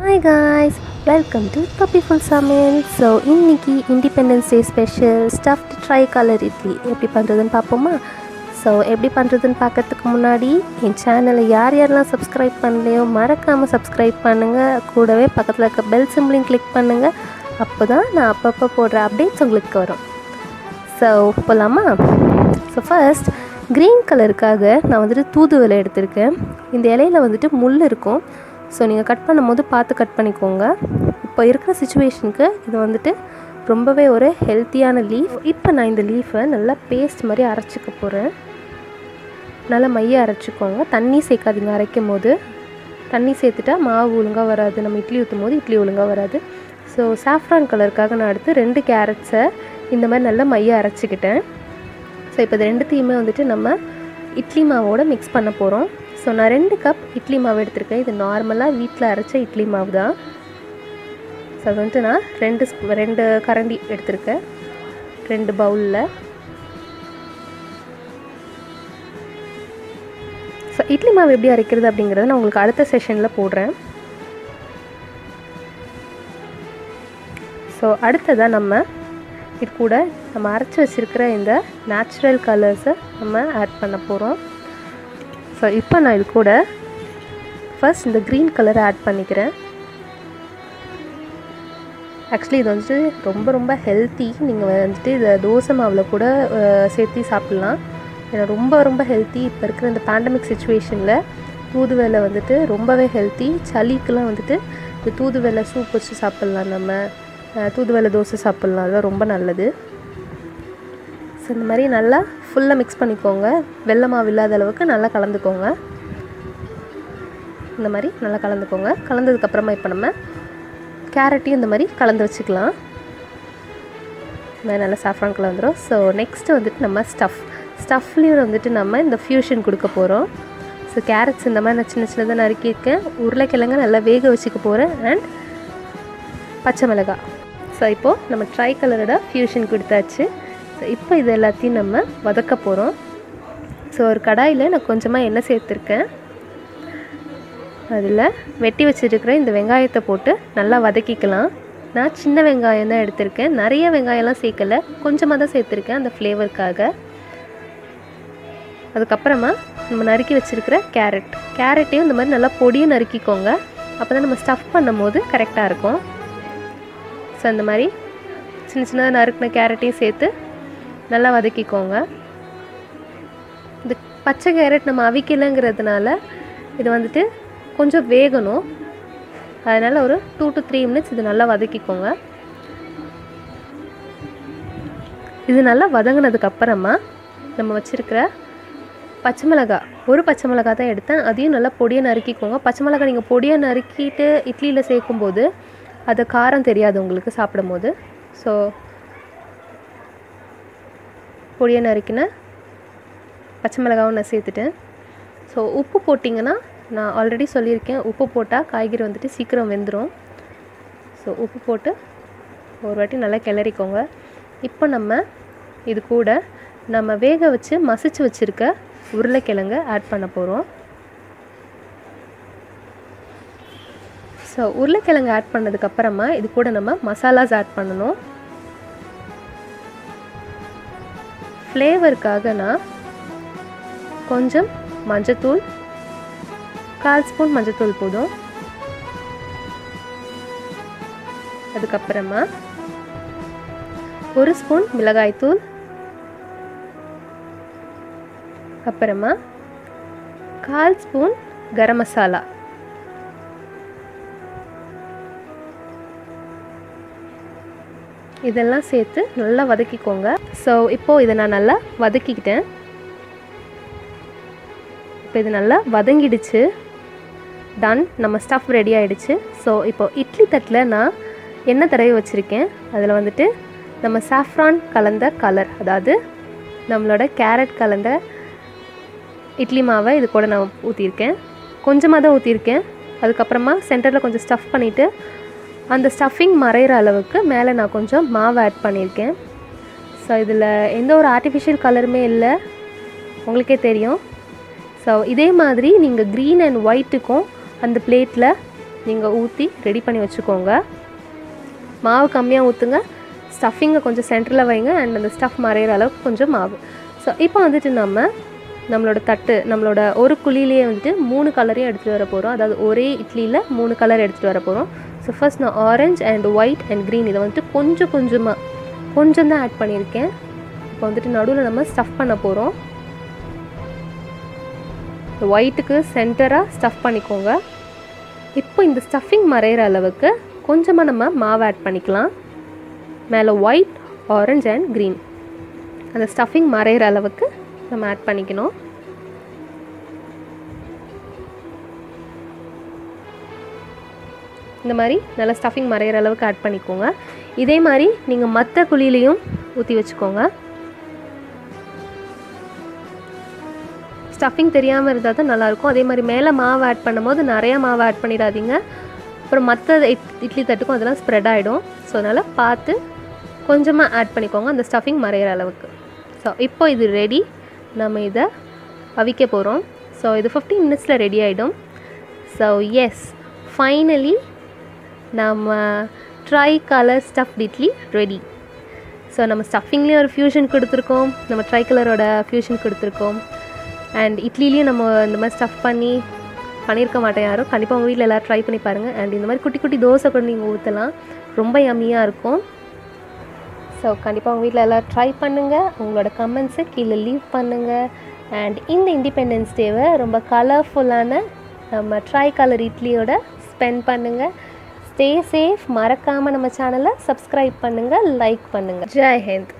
hi guys welcome to பப்பிஃபுல் சமையல் so இன்னைக்கு independence day special stuffed tricolour idli எப்படி பண்ணுறதுன்னு பார்ப்போமா ஸோ எப்படி பண்ணுறதுன்னு பார்க்கறதுக்கு முன்னாடி என் சேனலை யார் யாரெல்லாம் சப்ஸ்கிரைப் பண்ணலையோ மறக்காமல் சப்ஸ்கிரைப் பண்ணுங்கள் கூடவே பக்கத்தில் இருக்க பெல் சிம்பிளையும் கிளிக் பண்ணுங்கள் அப்போ தான் நான் அப்பப்போ போடுற அப்டேட்ஸ் உங்களுக்கு வரும் ஸோ போகலாமா ஸோ ஃபர்ஸ்ட் க்ரீன் கலருக்காக நான் வந்துட்டு தூதுவளை எடுத்திருக்கேன் இந்த இலையில வந்துட்டு முள் இருக்கும் ஸோ நீங்கள் கட் பண்ணும்போது பார்த்து கட் பண்ணிக்கோங்க இப்போ இருக்கிற சுச்சுவேஷனுக்கு இது வந்துட்டு ரொம்பவே ஒரு ஹெல்த்தியான லீஃப் இப்போ நான் இந்த லீஃபை நல்லா பேஸ்ட் மாதிரி அரைச்சிக்க போகிறேன் நல்லா மைய அரைச்சிக்கோங்க தண்ணி சேர்க்காதீங்க அரைக்கும் போது தண்ணி சேர்த்துட்டா மாவு ஒழுங்காக வராது நம்ம இட்லி ஊற்றும் போது இட்லி ஒழுங்காக வராது ஸோ சாஃப்ரான் கலருக்காக நான் எடுத்து ரெண்டு கேரட்ஸை இந்த மாதிரி நல்லா மைய அரைச்சிக்கிட்டேன் ஸோ இப்போ இது ரெண்டுத்தையுமே வந்துட்டு நம்ம இட்லி மாவோட மிக்ஸ் பண்ண போகிறோம் ஸோ நான் ரெண்டு கப் இட்லி மாவு எடுத்திருக்கேன் இது நார்மலாக வீட்டில் அரைச்ச இட்லி மாவு தான் ஸோ அது வந்துட்டு நான் ரெண்டு ஸ்பூ ரெண்டு கரண்டி எடுத்திருக்கேன் ரெண்டு பவுலில் ஸோ இட்லி மாவு எப்படி அரைக்கிறது அப்படிங்கிறத நான் உங்களுக்கு அடுத்த செஷனில் போடுறேன் ஸோ அடுத்ததாக நம்ம இது கூட நம்ம அரைச்சி வச்சுருக்கிற இந்த நேச்சுரல் கலர்ஸை நம்ம ஆட் பண்ண போகிறோம் ஸோ இப்போ நான் இது கூட ஃபர்ஸ்ட் இந்த க்ரீன் கலரை ஆட் பண்ணிக்கிறேன் ஆக்சுவலி இது வந்துட்டு ரொம்ப ரொம்ப ஹெல்த்தி நீங்கள் வந்துட்டு இதை தோசை மாவில் கூட சேர்த்து சாப்பிட்லாம் ஏன்னா ரொம்ப ரொம்ப ஹெல்த்தி இப்போ இருக்கிற இந்த பேண்டமிக் சுச்சுவேஷனில் தூதுவளை வந்துட்டு ரொம்பவே ஹெல்த்தி சளிக்கெலாம் வந்துட்டு இந்த தூதுவளை சூப் வச்சு சாப்பிட்லாம் நம்ம தூதுவளை தோசை சாப்பிட்லாம் அதெல்லாம் ரொம்ப நல்லது ஸோ இந்த மாதிரி நல்லா ஃபுல்லாக மிக்ஸ் பண்ணிக்கோங்க வெள்ளை மாவு இல்லாத அளவுக்கு நல்லா கலந்துக்கோங்க இந்த மாதிரி நல்லா கலந்துக்கோங்க கலந்ததுக்கப்புறமா இப்போ நம்ம கேரட்டையும் இந்த மாதிரி கலந்து வச்சுக்கலாம் இந்த மாதிரி நல்லா சாஃப்ரான் கலர் வந்துடும் ஸோ நெக்ஸ்ட்டு வந்துட்டு நம்ம ஸ்டஃப் ஸ்டஃப்லேயும் வந்துட்டு நம்ம இந்த ஃப்யூஷன் கொடுக்க போகிறோம் ஸோ கேரட்ஸ் இந்த மாதிரி நான் சின்ன சின்னதாக நறுக்கியிருக்கேன் உருளைக்கிழங்க நல்லா வேக வச்சுக்க போகிறேன் அண்ட் பச்சை மிளகாய் ஸோ இப்போது நம்ம ட்ரை கலரோட ஃப்யூஷன் கொடுத்தாச்சு ஸோ இப்போ இது எல்லாத்தையும் நம்ம வதக்க போகிறோம் ஸோ ஒரு கடாயில் நான் கொஞ்சமாக எண்ணெய் சேர்த்துருக்கேன் அதில் வெட்டி வச்சுருக்கிற இந்த வெங்காயத்தை போட்டு நல்லா வதக்கிக்கலாம் நான் சின்ன வெங்காயம் தான் எடுத்திருக்கேன் நிறைய வெங்காயம்லாம் சேர்க்கலை கொஞ்சமாக தான் சேர்த்துருக்கேன் அந்த ஃப்ளேவருக்காக அதுக்கப்புறமா நம்ம நறுக்கி வச்சுருக்கிற கேரட் கேரட்டையும் இந்த மாதிரி நல்லா பொடியும் நறுக்கிக்கோங்க அப்போ தான் நம்ம ஸ்டஃப் பண்ணும் போது கரெக்டாக இருக்கும் ஸோ அந்த மாதிரி சின்ன சின்னதாக நறுக்கின கேரட்டையும் சேர்த்து நல்லா வதக்கிக்கோங்க இந்த பச்சை கேரட் நம்ம அவிக்கலைங்கிறதுனால இது வந்துட்டு கொஞ்சம் வேகணும் அதனால் ஒரு டூ டு த்ரீ மினிட்ஸ் இது நல்லா வதக்கிக்கோங்க இது நல்லா வதங்கினதுக்கப்புறமா நம்ம வச்சுருக்கிற பச்சை மிளகா ஒரு பச்சை மிளகா தான் எடுத்தேன் அதையும் நல்லா பொடியை நறுக்கிக்கோங்க பச்சை மிளகா நீங்கள் பொடியை நறுக்கிட்டு இட்லியில் சேர்க்கும்போது அது காரம் தெரியாது உங்களுக்கு சாப்பிடும்போது ஸோ பொடியை நறுக்கின பச்சை மிளகாவும் நான் சேர்த்துட்டேன் ஸோ உப்பு போட்டிங்கன்னா நான் ஆல்ரெடி சொல்லியிருக்கேன் உப்பு போட்டால் காய்கறி வந்துட்டு சீக்கிரம் வெந்துடும் ஸோ உப்பு போட்டு ஒரு வாட்டி நல்லா கிளறிக்கோங்க இப்போ நம்ம இது கூட நம்ம வேக வச்சு மசிச்சு வச்சுருக்க உருளைக்கிழங்க ஆட் பண்ண போகிறோம் ஸோ உருளைக்கிழங்கு ஆட் பண்ணதுக்கப்புறமா இது கூட நம்ம மசாலாஸ் ஆட் பண்ணணும் ஃப்ளேவருக்காக நான் கொஞ்சம் மஞ்சத்தூள் கால் ஸ்பூன் மஞ்சத்தூள் போதும் அதுக்கப்புறமா ஒரு ஸ்பூன் மிளகாய்த்தூள் அப்புறமா கால் ஸ்பூன் கரம் மசாலா இதெல்லாம் சேர்த்து நல்லா வதக்கிக்கோங்க ஸோ இப்போது இதை நான் நல்லா வதக்கிக்கிட்டேன் இப்போ இது நல்லா வதங்கிடுச்சு டன் நம்ம ஸ்டஃப் ரெடி ஆகிடுச்சு ஸோ இப்போது இட்லி தட்டில் நான் எண்ணெய் தடவி வச்சுருக்கேன் அதில் வந்துட்டு நம்ம சாஃப்ரான் கலந்த கலர் அதாவது நம்மளோட கேரட் கலந்த இட்லி மாவை இது கூட நான் ஊற்றிருக்கேன் கொஞ்சமாக தான் ஊற்றிருக்கேன் அதுக்கப்புறமா சென்டரில் கொஞ்சம் ஸ்டஃப் பண்ணிவிட்டு அந்த ஸ்டஃபிங் மறையிற அளவுக்கு மேலே நான் கொஞ்சம் மாவு ஆட் பண்ணியிருக்கேன் ஸோ இதில் எந்த ஒரு ஆர்டிஃபிஷியல் கலருமே இல்லை உங்களுக்கே தெரியும் ஸோ இதே மாதிரி நீங்கள் க்ரீன் அண்ட் ஒயிட்டுக்கும் அந்த பிளேட்டில் நீங்கள் ஊற்றி ரெடி பண்ணி வச்சுக்கோங்க மாவு கம்மியாக ஊற்றுங்க ஸ்டஃபிங்கை கொஞ்சம் சென்டரில் வைங்க அண்ட் அந்த ஸ்டஃப் மறையிற அளவுக்கு கொஞ்சம் மாவு ஸோ இப்போ வந்துட்டு நம்ம நம்மளோட தட்டு நம்மளோட ஒரு குழியிலேயே வந்துட்டு மூணு கலரையும் எடுத்துகிட்டு வர போகிறோம் அதாவது ஒரே இட்லியில் மூணு கலர் எடுத்துகிட்டு வர போகிறோம் ஸோ ஃபர்ஸ்ட் நான் orange and white and green இதை வந்துட்டு கொஞ்சம் கொஞ்சமாக கொஞ்சம் தான் ஆட் பண்ணியிருக்கேன் இப்போ வந்துட்டு நடுவில் நம்ம ஸ்டஃப் பண்ண போகிறோம் ஒயிட்டுக்கு சென்டராக ஸ்டஃப் பண்ணிக்கோங்க இப்போ இந்த ஸ்டஃபிங் மறையிற அளவுக்கு கொஞ்சமாக நம்ம மாவு ஆட் பண்ணிக்கலாம் மேலே ஒயிட் ஆரஞ்ச் அண்ட் க்ரீன் அந்த ஸ்டஃபிங் மறையிற அளவுக்கு நம்ம ஆட் பண்ணிக்கணும் இந்த மாதிரி நல்லா ஸ்டஃபிங் மறையிற அளவுக்கு ஆட் பண்ணிக்கோங்க இதே மாதிரி நீங்கள் மற்ற குழியிலையும் ஊற்றி வச்சுக்கோங்க ஸ்டஃபிங் தெரியாமல் இருந்தால் தான் நல்லாயிருக்கும் அதே மாதிரி மேலே மாவு ஆட் பண்ணும்போது நிறையா மாவு ஆட் பண்ணிடாதீங்க அப்புறம் மற்ற இட்லி தட்டுக்கும் அதெல்லாம் ஸ்ப்ரெட் ஆகிடும் ஸோ அதனால் பார்த்து கொஞ்சமாக ஆட் பண்ணிக்கோங்க அந்த ஸ்டஃபிங் மறையிற அளவுக்கு ஸோ இப்போ இது ரெடி நம்ம இதை அவிக்க போகிறோம் ஸோ இது ஃபிஃப்டீன் மினிட்ஸில் ரெடி ஆகிடும் ஸோ எஸ் ஃபைனலி நம்ம tricolour stuffed idli ready so நம்ம ஸ்டஃபிங்லேயும் ஒரு ஃப்யூஷன் கொடுத்துருக்கோம் நம்ம ட்ரை கலரோட ஃப்யூஷன் கொடுத்துருக்கோம் அண்ட் இட்லிலையும் நம்ம இந்த மாதிரி ஸ்டஃப் பண்ணி பண்ணியிருக்க மாட்டேன் யாரும் கண்டிப்பாக உங்கள் வீட்டில் எல்லோரும் ட்ரை பண்ணி பாருங்கள் அண்ட் இந்த மாதிரி குட்டி குட்டி தோசை கூட நீங்கள் ஊற்றலாம் ரொம்ப யம்மியாக இருக்கும் ஸோ கண்டிப்பாக உங்கள் வீட்டில் எல்லோரும் ட்ரை பண்ணுங்கள் உங்களோட கமெண்ட்ஸை கீழே லீவ் பண்ணுங்கள் அண்ட் இந்த இண்டிபெண்டன்ஸ் டேவை ரொம்ப கலர்ஃபுல்லான நம்ம ட்ரை கலர் இட்லியோட ஸ்பெண்ட் பண்ணுங்கள் ஸ்டே சேஃப் மறக்காமல் நம்ம சேனலை சப்ஸ்கிரைப் பண்ணுங்கள் லைக் பண்ணுங்கள் ஜெய் ஹிந்த்